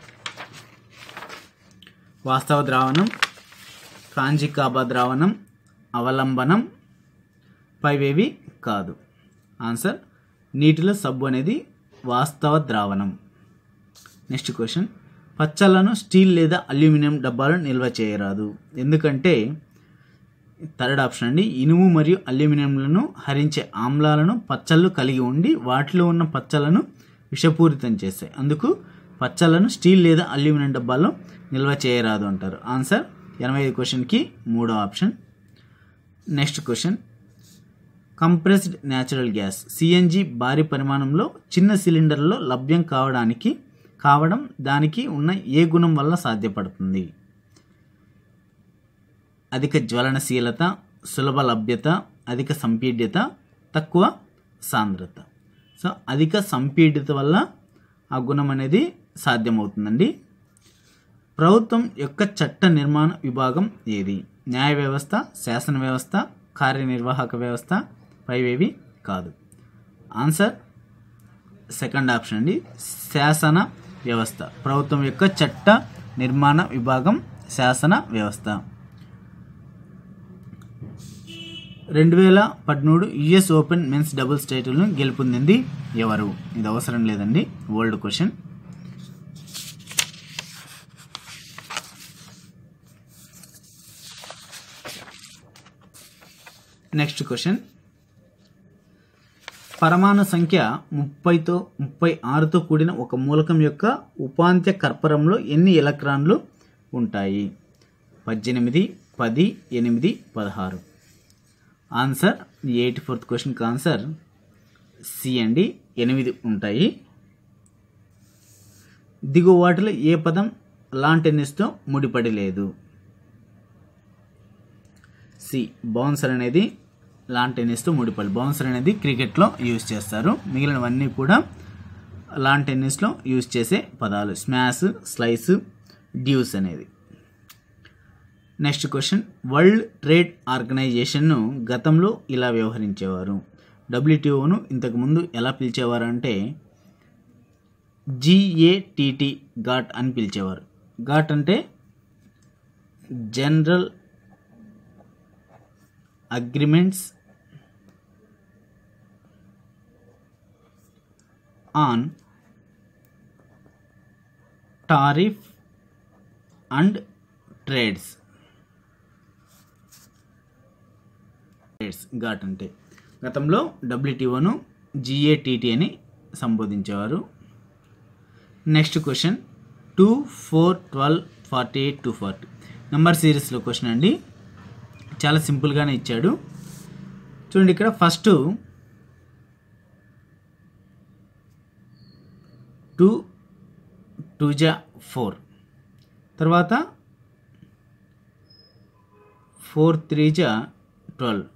వాస్తవ ద్రావణం కాంజికాబా ద్రావణం అవలంబనం పైవేవి కాదు ఆన్సర్ నీటిలో సబ్బు అనేది వాస్తవ ద్రావణం నెక్స్ట్ క్వశ్చన్ పచ్చళ్ళను స్టీల్ లేదా అల్యూమినియం డబ్బాలో నిల్వ చేయరాదు ఎందుకంటే థర్డ్ ఆప్షన్ అండి ఇనుము మరియు అల్యూమినియంలను హరించే ఆమ్లాలను పచ్చళ్ళు కలిగి ఉండి వాటిలో ఉన్న పచ్చళ్ళను విషపూరితం చేస్తాయి అందుకు పచ్చళ్ళను స్టీల్ లేదా అల్యూమినియం డబ్బాలో నిల్వ చేయరాదు అంటారు ఆన్సర్ ఎనభై ఐదు క్వశ్చన్కి మూడో option next question compressed natural gas CNG భారీ పరిమాణంలో చిన్న సిలిండర్లో లభ్యం కావడానికి కావడం దానికి ఉన్న ఏ గుణం వల్ల సాధ్యపడుతుంది అధిక జ్వలనశీలత సులభ లభ్యత అధిక సంపీడ్యత తక్కువ సాంద్రత సో అధిక సంపీడ్యత వల్ల ఆ గుణం అనేది సాధ్యమవుతుందండి ప్రభుత్వం యొక్క చట్ట నిర్మాణ విభాగం ఏది న్యాయ వ్యవస్థ శాసన వ్యవస్థ కార్యనిర్వాహక వ్యవస్థ పైవేవి కాదు ఆన్సర్ సెకండ్ ఆప్షన్ అండి శాసన వ్యవస్థ ప్రభుత్వం యొక్క చట్ట నిర్మాణ విభాగం శాసన వ్యవస్థ రెండు వేల పదమూడు యుఎస్ ఓపెన్ మెన్స్ డబుల్స్ టైటిల్ను గెలుపొందింది ఎవరు ఇది అవసరం లేదండి ఓల్డ్ క్వశ్చన్ నెక్స్ట్ క్వశ్చన్ పరమాణు సంఖ్య ముప్పైతో ముప్పై ఆరుతో కూడిన ఒక మూలకం యొక్క ఉపాంత్య కర్పరంలో ఎన్ని ఎలక్ట్రాన్లు ఉంటాయి పద్దెనిమిది పది ఎనిమిది పదహారు ఆన్సర్ ఎయిటీ ఫోర్త్ క్వశ్చన్కి ఆన్సర్ సి అండి ఎనిమిది ఉంటాయి దిగువ వాటిలో ఏ పదం లాన్ టెన్నిస్తో ముడిపడి లేదు సి బౌన్సర్ అనేది లాన్ టెన్నిస్తో ముడిపడి బౌన్సర్ అనేది క్రికెట్లో యూజ్ చేస్తారు మిగిలినవన్నీ కూడా లాన్ టెన్నిస్లో యూజ్ చేసే పదాలు స్మాష్ స్లైస్ డ్యూస్ అనేది నెక్స్ట్ క్వశ్చన్ వరల్డ్ ట్రేడ్ ఆర్గనైజేషన్ను గతంలో ఇలా వ్యవహరించేవారు డబ్ల్యూటీఓను ఇంతకుముందు ఎలా పిలిచేవారు అంటే జిఏటిటి ఘాట్ అని పిలిచేవారు ఘాట్ అంటే general agreements on tariff and trades trades GATT అంటే గతంలో డబ్ల్యూటీఓను జిఏటిటి అని సంబోధించేవారు next question two four twelve forty eight two forty number సిరీస్లో క్వశ్చన్ అండి చాలా సింపుల్గానే ఇచ్చాడు చూడండి ఇక్కడ ఫస్ట్ టూ టూ జా ఫోర్ తర్వాత ఫోర్ త్రీ జా ట్వెల్వ్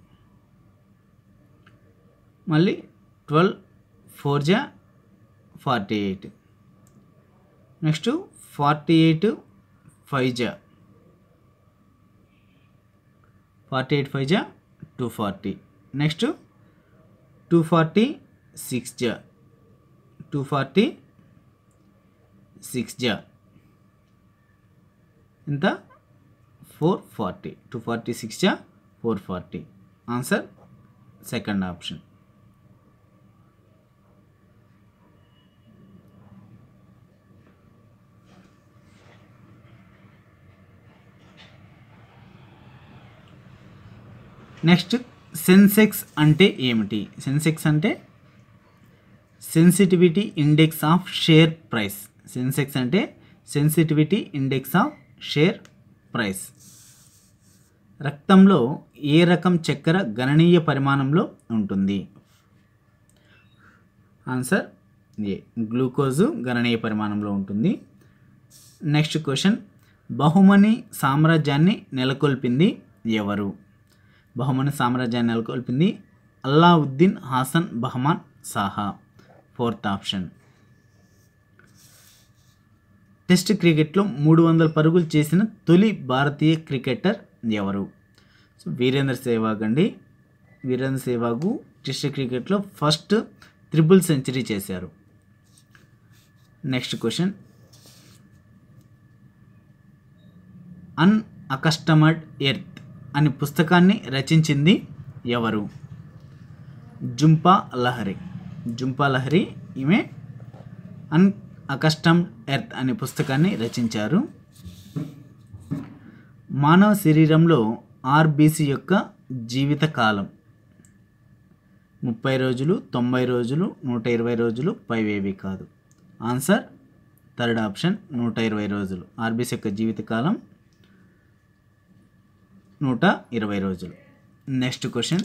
మళ్ళీ ట్వెల్వ్ ఫోర్ జా forty eight next forty eight five జా ఫార్టీ ఎయిట్ ఫైవ్ జా two forty next two forty six జా టూ ఫార్టీ సిక్స్ జా ఎంత four forty two forty six జా four forty answer second option next Sensex అంటే ఏమిటి Sensex అంటే sensitivity index of share price Sensex అంటే sensitivity index of share price రక్తంలో ఏ రకం చక్కెర గణనీయ పరిమాణంలో ఉంటుంది ఆన్సర్ ఏ గ్లూకోజు గణనీయ పరిమాణంలో ఉంటుంది నెక్స్ట్ క్వశ్చన్ బహుమని సామ్రాజ్యాన్ని నెలకొల్పింది ఎవరు బహుమని సామ్రాజ్యాన్ని నెలకొల్పింది Alauddin Hasan Bahman Shah fourth option test క్రికెట్లో మూడు వందల పరుగులు చేసిన తొలి భారతీయ క్రికెటర్ ఎవరు సో వీరేంద్ర సెహ్వాగ్ అండి వీరేంద్ర సెహ్వాగు టెస్ట్ క్రికెట్లో ఫస్ట్ త్రిబుల్ సెంచరీ చేశారు next question Unaccustomed Earth అనే పుస్తకాన్ని రచించింది ఎవరు జుంపా లహరి జుంపా లహరి ఈమె అన్ అకస్టమ్డ్ ఎర్త్ అనే పుస్తకాన్ని రచించారు మానవ శరీరంలో ఆర్బీసీ యొక్క జీవిత కాలం ముప్పై రోజులు తొంభై రోజులు నూట ఇరవై రోజులు పైవేవి కాదు ఆన్సర్ థర్డ్ ఆప్షన్ నూట ఇరవై రోజులు ఆర్బీసీ యొక్క జీవితకాలం నూట ఇరవై రోజులు next question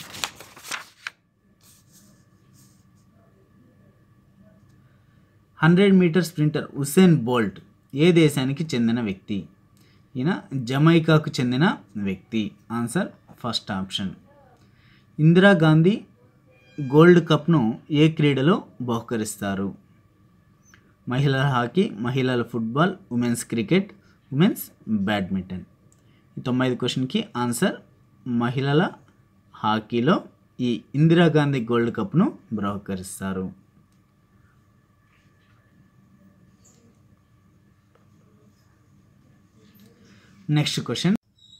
hundred metre sprinter Usain Bolt ఏ దేశానికి చెందిన వ్యక్తి ఈయన జమైకాకు చెందిన వ్యక్తి answer first option Indira Gandhi gold కప్ను ఏ క్రీడలో బహుకరిస్తారు మహిళల హాకీ మహిళల football women's cricket women's badminton ఈ తొంభై ఐదు క్వశ్చన్కి ఆన్సర్ మహిళల హాకీలో ఈ ఇందిరాగాంధీ గోల్డ్ కప్ను బహుకరిస్తారు next question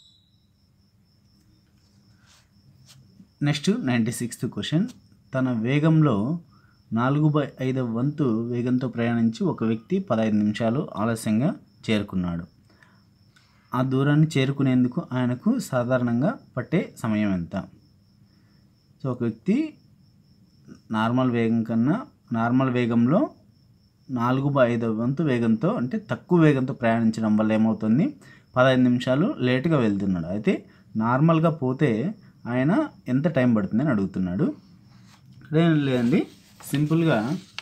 next ninety sixth question తన వేగంలో నాలుగు బై ఐదవ వంతు వేగంతో ప్రయాణించి ఒక వ్యక్తి పదహైదు నిమిషాలు ఆలస్యంగా చేరుకున్నాడు ఆ దూరాన్ని చేరుకునేందుకు ఆయనకు సాధారణంగా పట్టే సమయం ఎంత సో ఒక వ్యక్తి నార్మల్ వేగం కన్నా నార్మల్ వేగంలో నాలుగు బై ఐదవ వంతు వేగంతో అంటే తక్కువ వేగంతో ప్రయాణించడం వల్ల ఏమవుతుంది పదహైదు నిమిషాలు లేటుగా వెళ్తున్నాడు అయితే నార్మల్గా పోతే ఆయన ఎంత టైం పడుతుందని అడుగుతున్నాడు అదేం లేదండి సింపుల్గా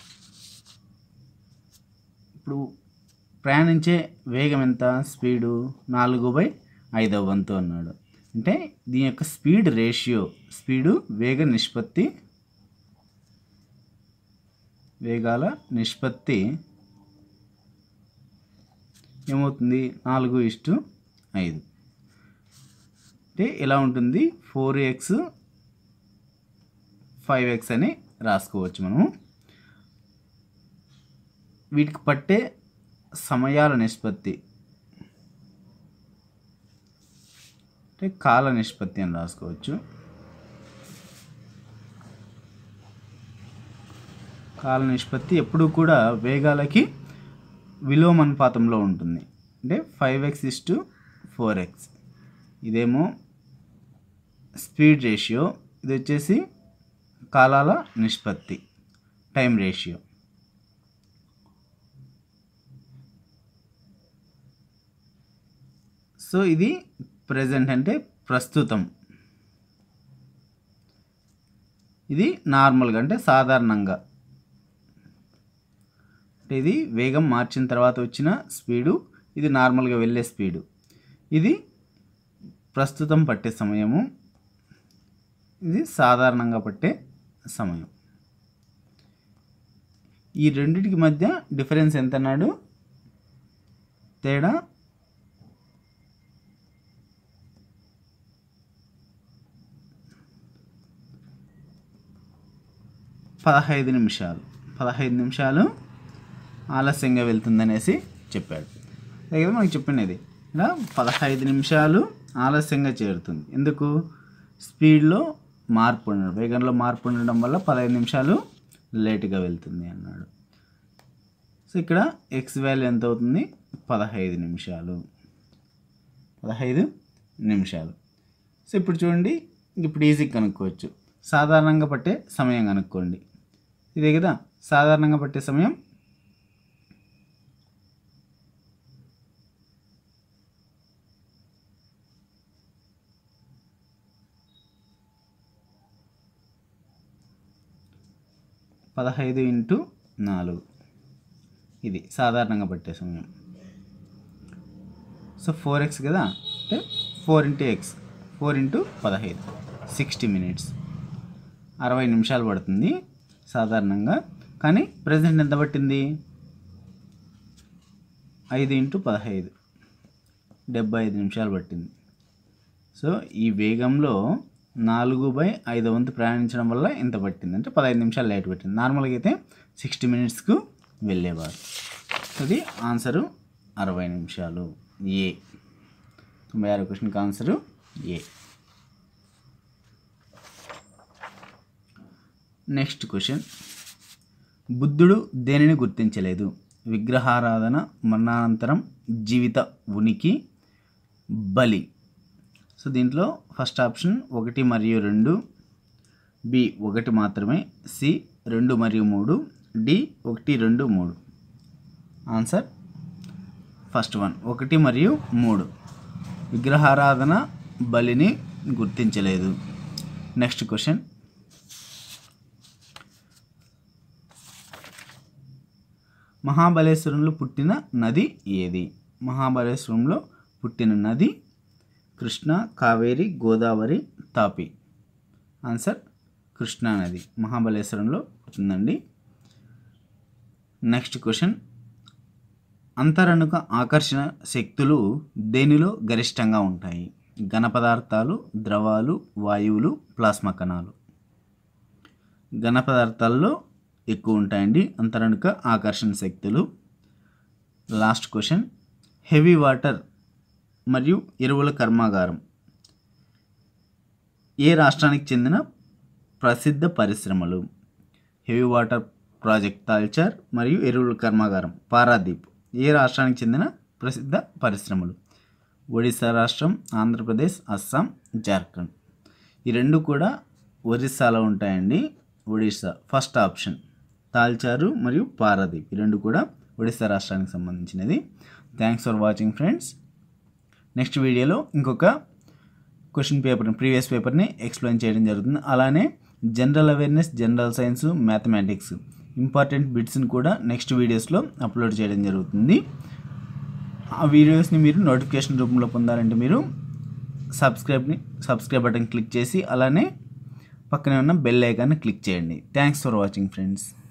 ఇప్పుడు ప్రయాణించే వేగం ఎంత స్పీడు నాలుగు బై ఐదవ వంతు అన్నాడు అంటే దీని యొక్క స్పీడ్ రేషియో స్పీడు వేగ నిష్పత్తి వేగాల నిష్పత్తి ఏమవుతుంది నాలుగు ఇష్టు ఐదు అంటే ఇలా ఉంటుంది ఫోర్ ఎక్స్ ఫైవ్ ఎక్స్ అని రాసుకోవచ్చు మనము వీటికి పట్టే సమయాల నిష్పత్తి అంటే కాల నిష్పత్తి అని రాసుకోవచ్చు కాల నిష్పత్తి ఎప్పుడు కూడా వేగాలకి విలోమానుపాతంలో ఉంటుంది అంటే five x is to four x ఇదేమో స్పీడ్ రేషియో ఇది వచ్చేసి కాలాల నిష్పత్తి టైం రేషియో సో ఇది ప్రజెంట్ అంటే ప్రస్తుతం ఇది నార్మల్గా అంటే సాధారణంగా అంటే ఇది వేగం మార్చిన తర్వాత వచ్చిన స్పీడు ఇది నార్మల్గా వెళ్ళే స్పీడు ఇది ప్రస్తుతం పట్టే సమయము ఇది సాధారణంగా పట్టే సమయం ఈ రెండిటికి మధ్య డిఫరెన్స్ ఎంత అన్నాడు తేడా పదహైదు నిమిషాలు పదహైదు నిమిషాలు ఆలస్యంగా వెళ్తుందనేసి చెప్పాడు అదే కదా మనకి చెప్పినది ఇలా పదహైదు నిమిషాలు ఆలస్యంగా చేరుతుంది ఎందుకు స్పీడ్లో మార్పు ఉండడం వేగంలో మార్పు ఉండడం వల్ల పదహైదు నిమిషాలు లేటుగా వెళ్తుంది అన్నాడు సో ఇక్కడ ఎక్స్ వాల్యూ ఎంత అవుతుంది పదహైదు నిమిషాలు పదహైదు నిమిషాలు సో ఇప్పుడు చూడండి ఇప్పుడు ఈజీ కనుక్కోవచ్చు సాధారణంగా పట్టే సమయం కనుక్కోండి ఇదే కదా సాధారణంగా పట్టే సమయం పదహైదు ఇంటూ నాలుగు ఇది సాధారణంగా పట్టే సమయం సో ఫోర్ ఎక్స్ కదా అంటే four into x four into పదహైదు సిక్స్టీ మినిట్స్ అరవై నిమిషాలు పడుతుంది సాధారణంగా కానీ ప్రజెంట్ ఎంత పట్టింది ఐదు ఇంటూ పదహైదు డెబ్బై ఐదు నిమిషాలు పట్టింది సో ఈ వేగంలో నాలుగు బై ఐదు వంతు ప్రయాణించడం వల్ల ఇంత పట్టింది అంటే పదహైదు నిమిషాలు లేట్ పట్టింది నార్మల్గా అయితే సిక్స్టీ మినిట్స్కు వెళ్ళేవారు అది ఆన్సరు అరవై నిమిషాలు ఏ తొంభై ఆరు క్వశ్చన్కి ఆన్సరు ఏ నెక్స్ట్ క్వశ్చన్ బుద్ధుడు దేనిని గుర్తించలేదు విగ్రహారాధన మరణానంతరం జీవిత ఉనికి బలి సో దీంట్లో ఫస్ట్ ఆప్షన్ ఒకటి మరియు రెండు బి ఒకటి మాత్రమే సి రెండు మరియు మూడు డి ఒకటి రెండు మూడు ఆన్సర్ ఫస్ట్ వన్ ఒకటి మరియు మూడు విగ్రహారాధన బలిని గుర్తించలేదు నెక్స్ట్ క్వశ్చన్ మహాబలేశ్వరంలో పుట్టిన నది ఏది మహాబలేశ్వరంలో పుట్టిన నది కృష్ణ కావేరి గోదావరి తాపి ఆన్సర్ కృష్ణా నది మహాబలేశ్వరంలో పుట్టిందండి నెక్స్ట్ క్వశ్చన్ అంతరణుక ఆకర్షణ శక్తులు దేనిలో గరిష్టంగా ఉంటాయి ఘన పదార్థాలు ద్రవాలు వాయువులు ప్లాస్మా కణాలు ఘన పదార్థాల్లో ఎక్కువ ఉంటాయండి అంతరణుక ఆకర్షణ శక్తులు లాస్ట్ క్వశ్చన్ హెవీ వాటర్ మరియు ఎరువుల కర్మాగారం ఏ రాష్ట్రానికి చెందిన ప్రసిద్ధ పరిశ్రమలు హెవీ వాటర్ ప్రాజెక్ట్ తాల్చర్ మరియు ఎరువుల కర్మాగారం పారాదీప్ ఏ రాష్ట్రానికి చెందిన ప్రసిద్ధ పరిశ్రమలు ఒడిశా రాష్ట్రం ఆంధ్రప్రదేశ్ అస్సాం జార్ఖండ్ ఈ రెండు కూడా ఒరిస్సాలో ఉంటాయండి ఒడిశా ఫస్ట్ ఆప్షన్ తాల్చారు మరియు పారాదీప్ ఈ రెండు కూడా ఒడిశా రాష్ట్రానికి సంబంధించినది thanks for watching friends next వీడియోలో ఇంకొక క్వశ్చన్ పేపర్ని ప్రీవియస్ పేపర్ని ఎక్స్ప్లెయిన్ చేయడం జరుగుతుంది అలానే general awareness general science mathematics important బిట్స్ని కూడా నెక్స్ట్ వీడియోస్లో అప్లోడ్ చేయడం జరుగుతుంది ఆ వీడియోస్ని మీరు నోటిఫికేషన్ రూపంలో పొందాలంటే మీరు సబ్స్క్రైబ్ని సబ్స్క్రైబ్ బటన్ క్లిక్ చేసి అలానే పక్కనే ఉన్న బెల్ ఐకాన్ని క్లిక్ చేయండి థ్యాంక్స్ ఫర్ వాచింగ్ ఫ్రెండ్స్